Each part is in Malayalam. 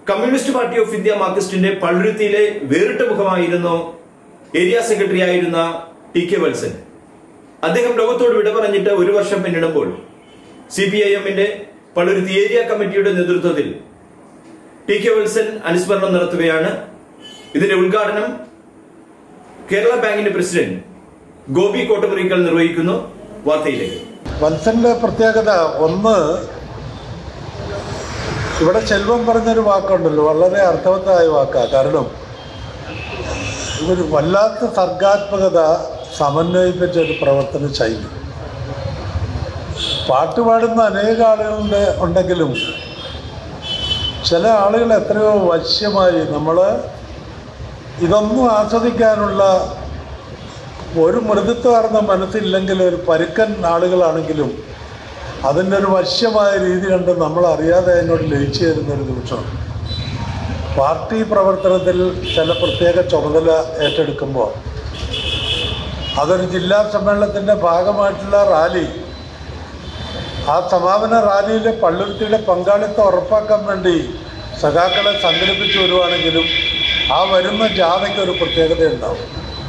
കമ്മ്യൂണിസ്റ്റ് പാർട്ടി ഓഫ് ഇന്ത്യ മാർക്സിസ്റ്റിന്റെ പള്ളുരുത്തിയിലെ വേറിട്ട മുഖമായിരുന്നു ഏരിയ സെക്രട്ടറി ആയിരുന്ന ടി കെ വത്സൻ അദ്ദേഹം ലോകത്തോട് വിട പറഞ്ഞിട്ട് ഒരു വർഷം പിന്നിടുമ്പോൾ സി പി ഐ എമ്മിന്റെ പള്ളുരുത്തി ഏരിയ കമ്മിറ്റിയുടെ നേതൃത്വത്തിൽ ടി കെ വത്സൻ അനുസ്മരണം നടത്തുകയാണ് ഇതിന്റെ ഉദ്ഘാടനം കേരള ബാങ്കിന്റെ പ്രസിഡന്റ് ഗോപി കോട്ടമുറിക്കൽ നിർവഹിക്കുന്നു വാർത്തയിലേക്ക് വത്സന്റെ പ്രത്യേകത ഒന്ന് ഇവിടെ ചെൽവം പറഞ്ഞൊരു വാക്കുണ്ടല്ലോ വളരെ അർത്ഥവത്തായ വാക്കാണ് കാരണം ഇതൊരു വല്ലാത്ത സർഗാത്മകത സമന്വയിപ്പിച്ച ഒരു പ്രവർത്തന ശൈലി പാട്ട് പാടുന്ന അനേക ആളുകളുടെ ഉണ്ടെങ്കിലും ചില ആളുകൾ എത്രയോ വശ്യമായി നമ്മൾ ഇതൊന്നും ആസ്വദിക്കാനുള്ള ഒരു മൃദുത്വാർന്ന മനസ്സില്ലെങ്കിൽ ഒരു പരുക്കൻ ആളുകളാണെങ്കിലും അതിൻ്റെ ഒരു വശ്യമായ രീതി കണ്ട് നമ്മൾ അറിയാതെ അതിനോട് ലയിച്ചു തരുന്ന ഒരു നിമിഷമാണ് പാർട്ടി പ്രവർത്തനത്തിൽ ചില പ്രത്യേക ചുമതല ഏറ്റെടുക്കുമ്പോൾ അതൊരു ജില്ലാ സമ്മേളനത്തിൻ്റെ ഭാഗമായിട്ടുള്ള റാലി ആ സമാപന റാലിയിലെ പള്ളുരുത്തിയുടെ പങ്കാളിത്തം ഉറപ്പാക്കാൻ വേണ്ടി സഖാക്കളെ സംഘടിപ്പിച്ചു വരുവാണെങ്കിലും ആ വരുന്ന ജാഥയ്ക്ക് ഒരു പ്രത്യേകതയുണ്ടാവും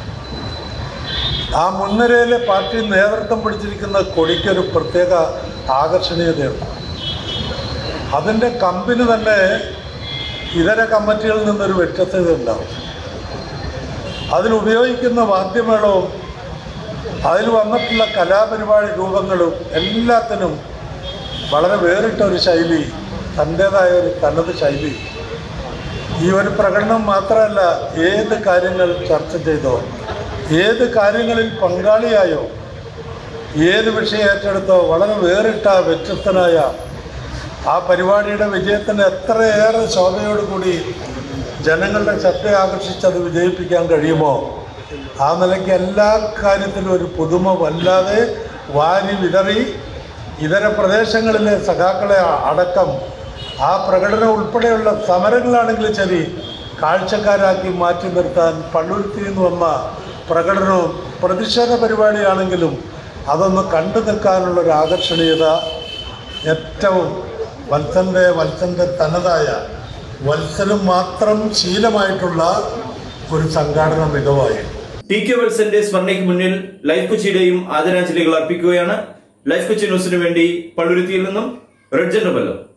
ആ മുൻനിരയിലെ പാർട്ടി നേതൃത്വം പിടിച്ചിരിക്കുന്ന കൊടിക്കൊരു പ്രത്യേക ആകർഷണീയതയുണ്ട് അതിൻ്റെ കമ്പിന് തന്നെ ഇതര കമ്മിറ്റികളിൽ നിന്നൊരു വ്യത്യസ്തത ഉണ്ടാവും അതിലുപയോഗിക്കുന്ന വാദ്യമേളവും അതിൽ വന്നിട്ടുള്ള കലാപരിപാടി രൂപങ്ങളും എല്ലാത്തിനും വളരെ വേറിട്ട ഒരു ശൈലി തൻ്റേതായ ഒരു തനത് ശൈലി ഈ ഒരു പ്രകടനം മാത്രമല്ല ഏത് കാര്യങ്ങൾ ചർച്ച ചെയ്തോ ഏത് കാര്യങ്ങളിൽ പങ്കാളിയായോ ഏത് വിഷയം ഏറ്റെടുത്തോ വളരെ വേറിട്ട വ്യത്യസ്തനായ ആ പരിപാടിയുടെ വിജയത്തിന് എത്രയേറെ ശോഭയോടുകൂടി ജനങ്ങളുടെ ശ്രദ്ധ ആകർഷിച്ചത് വിജയിപ്പിക്കാൻ കഴിയുമോ ആ നിലയ്ക്ക് എല്ലാ കാര്യത്തിലും ഒരു പുതുമ വല്ലാതെ വാരി വിതറി ഇതര പ്രദേശങ്ങളിലെ സഖാക്കളെ അടക്കം ആ പ്രകടനം ഉൾപ്പെടെയുള്ള സമരങ്ങളാണെങ്കിലും ശരി കാഴ്ചക്കാരാക്കി മാറ്റി നിർത്താൻ പള്ളുരുത്തി നിന്ന് വന്ന പ്രകടനവും പ്രതിഷേധ പരിപാടിയാണെങ്കിലും അതൊന്ന് കണ്ടു നിൽക്കാനുള്ള ഒരു ആകർഷണീയത ഏറ്റവും വത്സൻ്റെ വത്സൻ്റെ തനതായ വത്സനും മാത്രം ശീലമായിട്ടുള്ള ഒരു സംഘാടന മികവായി ടി കെ വത്സന്റെ സ്മരണയ്ക്ക് മുന്നിൽ ലൈഫ് കൊച്ചിയുടെയും ആദരാഞ്ജലികൾ അർപ്പിക്കുകയാണ് ലൈഫ് കൊച്ചി ന്യൂസിനു വേണ്ടി പള്ളുരുത്തിയിൽ നിന്നും റെഡ് ജനറബല്ലോ